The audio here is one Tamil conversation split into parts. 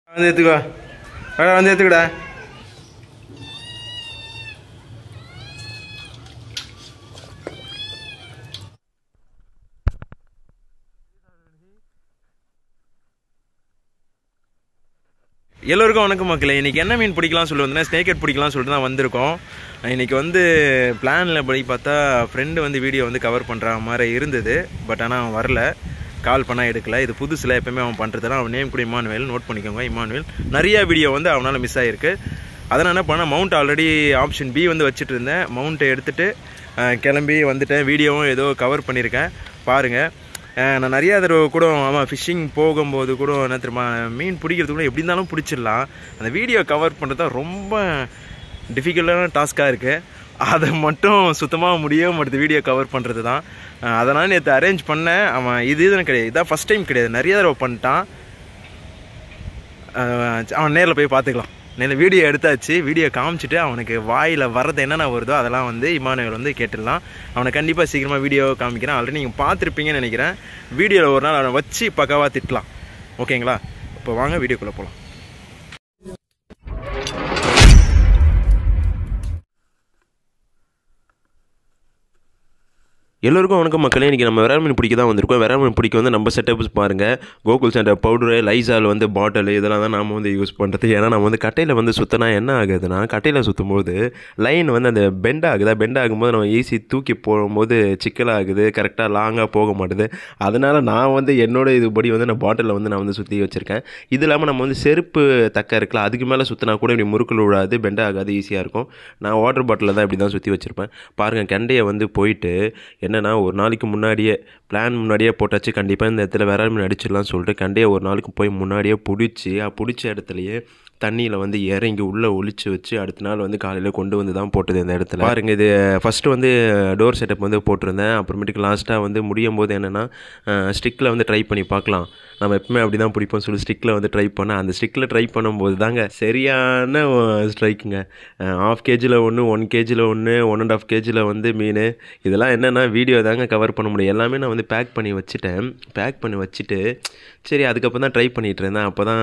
வந்து எடுத்துக்கோ வாடா, வந்து எடுத்துக்கடா எல்லோருக்கும் வணக்கம் மக்களே இன்றைக்கி என்ன மீன் பிடிக்கலாம் சொல்லி வந்தேன் ஸ்னேக்கெட் பிடிக்கலாம் சொல்லிட்டு தான் வந்திருக்கோம் இன்றைக்கி வந்து பிளானில் படி பார்த்தா ஃப்ரெண்டு வந்து வீடியோ வந்து கவர் பண்ணுற மாதிரி இருந்தது பட் ஆனால் அவன் வரல கால் பண்ணால் எடுக்கல இது புதுசில் எப்பவுமே அவன் பண்ணுறதுலாம் அவன் நேம் கூட இமானுவேல் நோட் பண்ணிக்கோங்க இமானுவேல் நிறைய வீடியோ வந்து அவனால் மிஸ் ஆகிருக்கு அதனால் என்ன பண்ணேன் மவுண்ட் ஆல்ரெடி ஆப்ஷன் பி வந்து வச்சுட்டு இருந்தேன் மவுண்ட்டை எடுத்துகிட்டு கிளம்பி வந்துட்டேன் வீடியோவும் ஏதோ கவர் பண்ணியிருக்கேன் பாருங்கள் அஹ் நான் நிறையா தடவை கூட ஆமாம் ஃபிஷ்ஷிங் போகும்போது கூட என்ன தெரியுமா மீன் பிடிக்கிறது கூட எப்படி இருந்தாலும் பிடிச்சிடலாம் அந்த வீடியோ கவர் பண்ணுறது தான் ரொம்ப டிஃபிகல்ட்டான டாஸ்க்காக இருக்குது அதை மட்டும் சுத்தமாக முடியவே மாட்டுது வீடியோ கவர் பண்ணுறது தான் அஹ் அதனால் நேற்று அரேஞ்ச் பண்ணேன் அவன் இது இதுன்னு கிடையாது இதான் ஃபஸ்ட் டைம் கிடையாது நிறைய தடவை பண்ணிட்டான் அஹ் அவன் நேரில் போய் பார்த்துக்கலாம் நேரில் வீடியோ எடுத்தாச்சு வீடியோ காமிச்சிட்டு அவனுக்கு வாயில் வர்றது என்னென்ன வருதோ அதெல்லாம் வந்து இமானுவேல் வந்து கேட்டுடலாம் அவனை கண்டிப்பாக சீக்கிரமாக வீடியோ காமிக்கிறேன் ஆல்ரெடி நீங்கள் பார்த்துருப்பீங்கன்னு நினைக்கிறேன் வீடியோவில் ஒரு நாள் அவனை வச்சு பக்காவாக திட்டலாம் ஓகேங்களா இப்போ வாங்க வீடியோக்குள்ளே போகலாம் எல்லோருக்கும் வணக்கம் மக்களே இன்றைக்கி நம்ம விரால் மீன் பிடிக்க தான் வந்திருக்கோம் விரால் மீன் பிடிக்க வந்து நம்ம செட்டப்ஸ் பாருங்கள் கோகுல் சென்டர் பவுடரு லைசால் வந்து பாட்டில் இதெல்லாம் தான் நாம வந்து யூஸ் பண்ணுறது ஏன்னா நம்ம வந்து கட்டையில் வந்து சுற்றினா என்ன ஆகுதுன்னா கட்டையில் சுற்றும் போது லைன் வந்து அந்த பெண்ட் ஆகுதா பெண்ட் ஆகும்போது நம்ம ஈஸி தூக்கி போகும்போது சிக்கலாகுது கரெக்டாக லாங்காக போக மாட்டுது அதனால் நான் வந்து என்னோட இதுபடி வந்து நான் பாட்டிலில் வந்து நான் வந்து சுற்றி வச்சுருக்கேன் இது இல்லாமல் நம்ம வந்து செருப்பு தக்க இருக்குல்ல அதுக்கு மேலே சுற்றினா கூட இப்படி முறுக்குள் விழாது பெண்ட் ஆகாது ஈஸியாக இருக்கும் நான் வாட்டர் பாட்டிலில் தான் இப்படி தான் சுற்றி வச்சுருப்பேன் பாருங்கள் கெண்டையை வந்து போயிட்டு என்னென்னா ஒரு நாளைக்கு முன்னாடியே பிளான் முன்னாடியே போட்டாச்சு கண்டிப்பாக இந்த இடத்துல வேற மீன் அடிச்சிடலாம் சொல்லிட்டு கண்டையை ஒரு நாளைக்கு போய் முன்னாடியே பிடிச்சி பிடிச்ச இடத்துலையே தண்ணியில் வந்து இறங்கி உள்ளே ஒளிச்சு வச்சு அடுத்த நாள் வந்து காலையில் கொண்டு வந்து தான் போட்டது இந்த இடத்துல பாருங்க இது ஃபஸ்ட்டு வந்து டோர் செட்டப் வந்து போட்டிருந்தேன் அப்புறமேட்டுக்கு லாஸ்ட்டாக வந்து முடியும் போது என்னென்னா ஸ்டிக்கில் வந்து ட்ரை பண்ணி பார்க்கலாம் நம்ம எப்பவுமே அப்படி தான் பிடிப்போம் சொல்லி ஸ்டிக்கில் வந்து ட்ரை பண்ணேன் அந்த ஸ்டிக்கில் ட்ரை பண்ணும்போது தாங்க சரியான ஸ்ட்ரைக்குங்க ஆஃப் கேஜியில் ஒன்று ஒன் கேஜியில் ஒன்று ஒன் அண்ட் ஆஃப் கேஜியில் வந்து மீன் இதெல்லாம் என்னென்னா வீடியோ தாங்க கவர் பண்ண முடியும் எல்லாமே நான் வந்து பேக் பண்ணி வச்சுட்டேன் பேக் பண்ணி வச்சுட்டு சரி அதுக்கப்புறம் தான் ட்ரை பண்ணிகிட்டு இருந்தேன் அப்போ தான்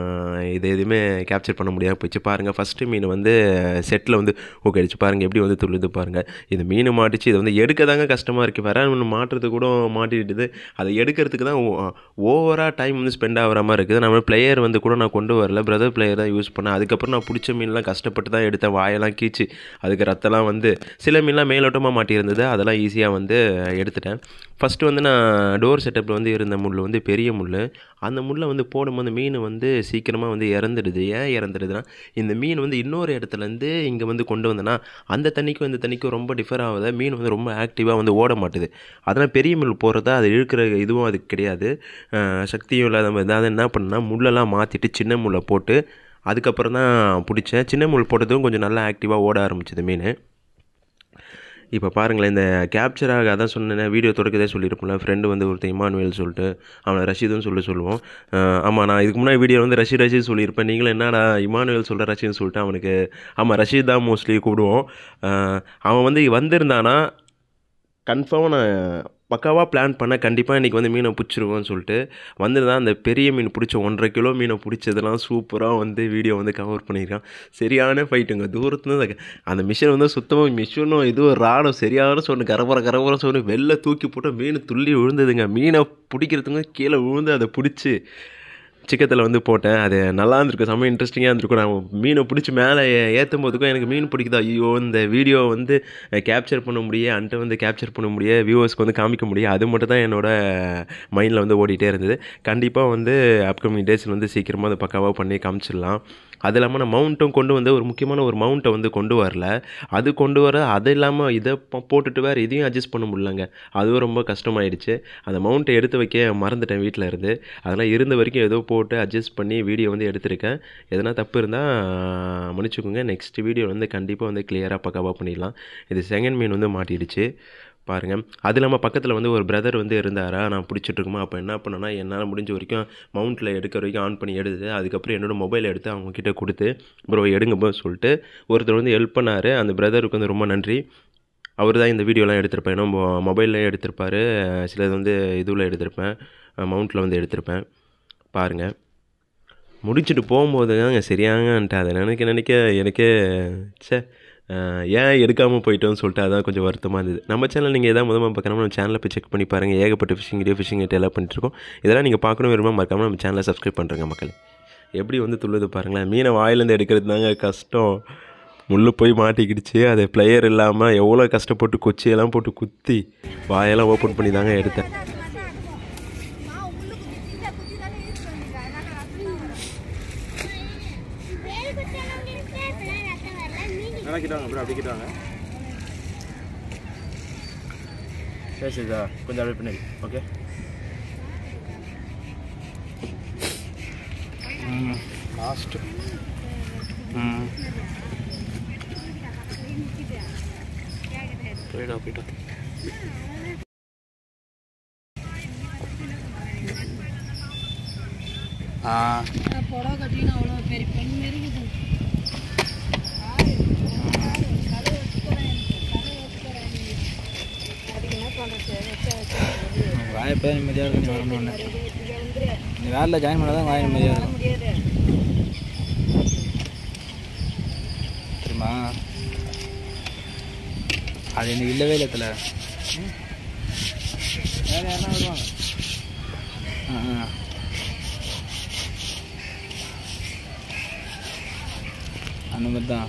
இது எதுவுமே கேப்சர் பண்ண முடியாமல் போயிடுச்சு பாருங்கள் ஃபஸ்ட்டு மீன் வந்து செட்டில் வந்து ஓகே அடிச்சு பாருங்கள் எப்படி வந்து துள்ளுது பாருங்கள் இது மீன் மாட்டிச்சு இது வந்து எடுக்க தாங்க கஷ்டமாக இருக்குது வேற மீன் மாட்டுறது கூட மாட்டிடுது அதை எடுக்கிறதுக்கு தான் ஓவராக டைம் வந்து ஸ்பெண்ட் ஆகிற மாதிரி இருக்குது நம்ம பிளேயர் வந்து கூட நான் கொண்டு வரல பிரதர் பிளேயர் தான் யூஸ் பண்ணேன் அதுக்கப்புறம் நான் பிடிச்ச மீன்லாம் கஷ்டப்பட்டு தான் எடுத்தேன் வாயெல்லாம் கீச்சு அதுக்கு ரத்தம்லாம் வந்து சில மீன்லாம் மேலோட்டமாக மாட்டியிருந்தது அதெல்லாம் ஈஸியாக வந்து எடுத்துட்டேன் ஃபஸ்ட்டு வந்து நான் டோர் செட்டப்பில் வந்து இருந்த முள் வந்து பெரிய முள் அந்த முள்ளை வந்து போடும்போது மீன் வந்து சீக்கிரமாக வந்து இறந்துடுது ஏன் இறந்துடுதுன்னா இந்த மீன் வந்து இன்னொரு இடத்துலேருந்து இங்கே வந்து கொண்டு வந்தேன்னா அந்த தண்ணிக்கும் இந்த தண்ணிக்கும் ரொம்ப டிஃபர் ஆகுது மீன் வந்து ரொம்ப ஆக்டிவாக வந்து ஓட மாட்டுது அதனால் பெரிய முள் போடுறதா அது இழுக்கிற இதுவும் அதுக்கு கிடையாது அஹ் சக்தியும் இல்லாத மாதிரி தான் அதை என்ன பண்ணேன்னா முள்ளெல்லாம் மாற்றிட்டு சின்ன முள்ளை போட்டு அதுக்கப்புறம் தான் பிடிச்சேன் சின்ன முள் போட்டதும் கொஞ்சம் நல்லா ஆக்டிவாக ஓட ஆரம்பிச்சது மீன் இப்போ பாருங்களேன் இந்த கேப்சராக அதான் சொன்னேன் வீடியோ தொடக்கதே சொல்லியிருப்போம்ல ஃப்ரெண்டு வந்து ஒருத்தன் இமானுவேல் சொல்லிட்டு அவனை ரஷீதுன்னு சொல்லி சொல்லுவோம் அஹ் ஆமாம் நான் இதுக்கு முன்னாடி வீடியோ வந்து ரஷீத் ரஷீத் சொல்லியிருப்பேன் நீங்களும் என்னடா இமானுவேல் சொல்கிற ரஷீத்னு சொல்லிட்டு அவனுக்கு ஆமாம் ரஷீத் தான் மோஸ்ட்லி கூப்பிடுவோம் அஹ் அவன் வந்து வந்திருந்தானா கன்ஃபார்மாக நான் பக்காவாக பிளான் பண்ண கண்டிப்பாக இன்றைக்கி வந்து மீனை பிடிச்சிருவோன்னு சொல்லிட்டு வந்துருந்தான் அந்த பெரிய மீன் பிடிச்ச ஒன்றரை கிலோ மீனை பிடிச்சதெல்லாம் சூப்பராக வந்து வீடியோ வந்து கவர் பண்ணியிருக்கான் சரியான ஃபைட்டுங்க தூரத்துலேருந்து அந்த மிஷின் வந்து சுத்தமாக மிஷினும் இதுவும் ராடும் சரியான சொன்னு கரபர கரபர சொன்னு வெளில தூக்கி போட்டு மீன் துள்ளி விழுந்ததுங்க மீனை பிடிக்கிறதுங்க கீழே விழுந்து அதை பிடிச்சி சிக்கத்தில் வந்து போட்டேன் அது நல்லா இருந்திருக்கும் செம்ம இன்ட்ரெஸ்டிங்காக இருந்திருக்கும் நான் மீனை பிடிச்சி மேலே ஏற்றும் போதுக்கும் எனக்கு மீன் பிடிக்குதா ஐயோ இந்த வீடியோ வந்து கேப்சர் பண்ண முடிய அன்ட்டு வந்து கேப்சர் பண்ண முடிய வியூவர்ஸ்க்கு வந்து காமிக்க முடியும் அது மட்டும் தான் என்னோட மைண்டில் வந்து ஓடிட்டே இருந்தது கண்டிப்பாக வந்து அப்கமிங் டேஸில் வந்து சீக்கிரமாக அதை பக்காவாக பண்ணி காமிச்சிடலாம் அது இல்லாமல் நான் மவுண்ட்டும் கொண்டு வந்து ஒரு முக்கியமான ஒரு மவுண்ட்டை வந்து கொண்டு வரல அது கொண்டு வர அது இல்லாமல் இதை போ- போட்டுட்டு வேறு இதையும் அட்ஜஸ்ட் பண்ண முடியலங்க அதுவும் ரொம்ப கஷ்டமாயிடுச்சு அந்த மவுண்ட்டை எடுத்து வைக்க மறந்துட்டேன் வீட்டில் இருந்து அதெல்லாம் இருந்த வரைக்கும் ஏதோ போட்டு அட்ஜஸ்ட் பண்ணி வீடியோ வந்து எடுத்திருக்கேன் எதனா தப்பு இருந்தால் மன்னிச்சுக்கோங்க நெக்ஸ்ட் வீடியோ வந்து கண்டிப்பாக வந்து கிளியராக பக்காவாக பண்ணிடலாம் இது செகண்ட் மீன் வந்து மாட்டிடுச்சு பாருங்கள் அது இல்லாமல் பக்கத்தில் வந்து ஒரு பிரதர் வந்து இருந்தாரா நான் பிடிச்சிட்டு இருக்குமா அப்போ என்ன பண்ணேன்னா என்னால் முடிஞ்ச வரைக்கும் மவுண்ட்டில் எடுக்கிற வரைக்கும் ஆன் பண்ணி எடுத்து அதுக்கப்புறம் என்னோட மொபைல் எடுத்து அவங்க கிட்ட கொடுத்து ப்ரோ எடுங்க ப்ரோ சொல்லிட்டு ஒருத்தர் வந்து ஹெல்ப் பண்ணார் அந்த பிரதருக்கு வந்து ரொம்ப நன்றி அவர் தான் இந்த வீடியோலாம் எடுத்திருப்பேன் ஏன்னா மொபைல்லையும் எடுத்திருப்பார் சிலது வந்து இதுவில் எடுத்திருப்பேன் மவுண்ட்டில் வந்து எடுத்திருப்பேன் பாருங்கள் முடிச்சுட்டு போகும்போது தாங்க சரியாங்கன்ட்டு அதை நினைக்க நினைக்க எனக்கே ச்சே அஹ், ஏன் எடுக்காமல் போயிட்டோன்னு சொல்லிட்டு அதான் கொஞ்சம் வருத்தமாக இருந்தது நம்ம சேனல் நீங்கள் எதாவது முதல்ல பார்க்கணும் நம்ம சேனலை போய் செக் பண்ணி பாருங்கள் ஏகப்பட்ட ஃபிஷிங் வீடியோ ஃபிஷிங் ஐட்டம் எல்லாம் பண்ணிட்டுருக்கோம் இதெல்லாம் நீங்கள் பார்க்கணும் விரும்ப மறக்காமல் நம்ம சேனலை சப்ஸ்கிரைப் பண்ணுறேங்க மக்கள் எப்படி வந்து துள்ளுது பாருங்களேன் மீனை வாயிலேருந்து எடுக்கிறது தாங்க கஷ்டம் முள்ளு போய் மாட்டிக்கிடுச்சு அது பிளேயர் இல்லாமல் எவ்வளோ கஷ்டப்பட்டு கொச்சியெல்லாம் போட்டு குத்தி வாயெல்லாம் ஓப்பன் பண்ணி தாங்க எடுத்தேன் நல்லா கிட்டாங்க ப்ரோ அப்படி கிட்டாங்க சரி சரிதா கொஞ்சம் அப்படியே பின்னாடி ஓகே ம் லாஸ்ட்டு ம் போயிடா போயிட்டா ஆ புடவை கட்டின்னு அவ்வளோ பெரிய பெண் இருக்குது வாய்ப்பே நிம்மதியாக இருக்கும் நீ வரணும்னு நீ வேலையில் ஜாயின் பண்ணால் தான் வாய் நிம்மதியாக இருக்கும் தெரியுமா அது எனக்கு இல்லவே இல்லை தல வேறு யாருன்னா வருவாங்க ஆ ஆ. அந்த மாதிரி தான்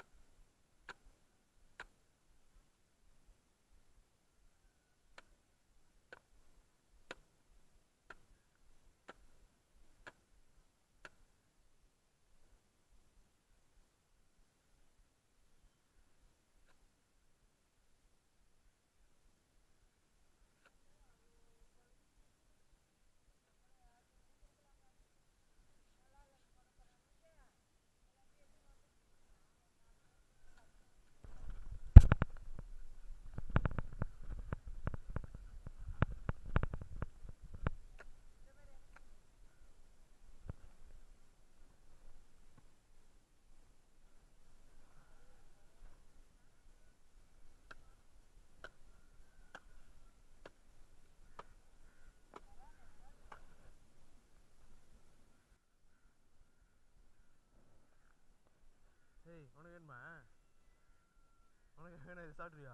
ஏய் உனக்கு வேணுமா உனக்கு வேணும் இது சாப்பிட்றியா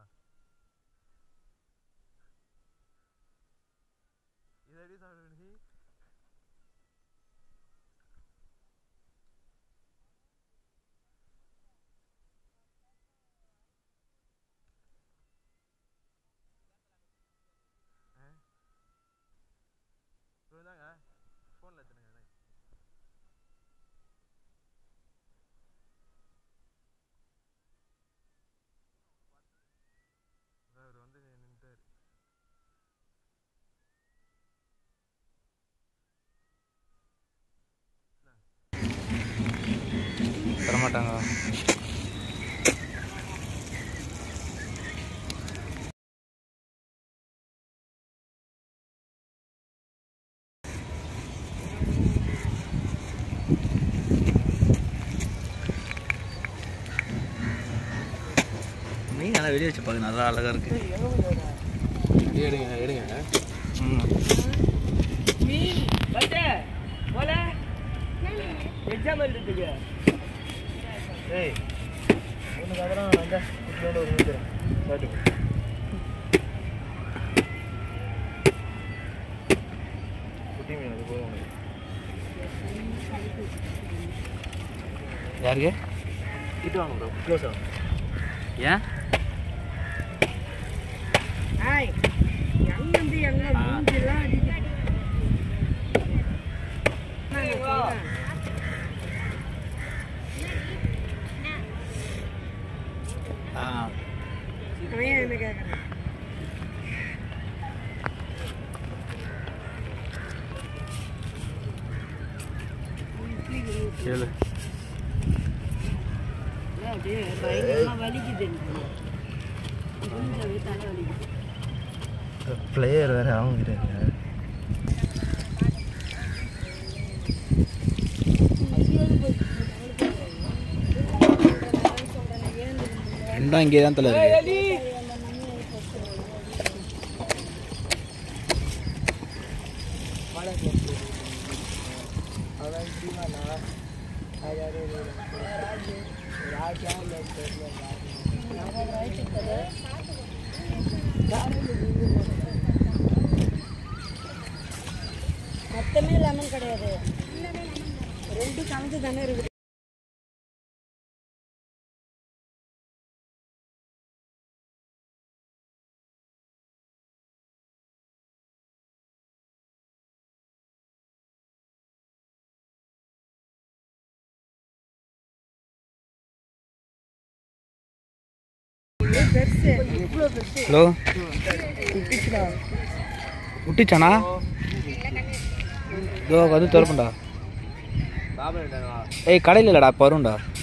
இதை எப்படி சாப்பிடுவ நீ இதாங்க ஃபோனில் எடுத்துனுங்க அவர் வந்து நின்றுட்டார் தரமாட்டாங்க மீன் நல்லா வெளியே வச்சு பார்க்க நல்லா அழகாக இருக்கு எடுங்க எடுங்க ம் ஏய் உனக்கு அதெல்லாம் வந்தா குட்டியோட ஒரு மீட்டர் சாப்பிட்டு குட்டி மீன் அது போதும் உனக்கு யாருக்கு கிட்ட வாங்க ப்ரோ க்ளோஸ் ஆகும் ஏன் எங்கேருந்து எங்க மூஞ்சிலாம் அடிக்குது ஆ அவன் ஏன் என்ன கேட்குறான் கேளு அப்படியே பயங்கரமாக வலிக்குது எனக்கு கொஞ்சம் தலை வலிக்குது பிளேயர் வேறு அவங்கிறாங்க ரெண்டும் இங்கே தான் தலை இருக்கு அவன் மொத்தமே லெமன் கிடையாது ரெண்டு கலந்து தானே இருக்குது பெருசு இவ்வளோ பெருசு ஹலோ விட்டுச்சாண்ணா இதோ வந்து திறப்புண்டா ஏய் கடையில் இல்லைடா இப்போ வரும்டா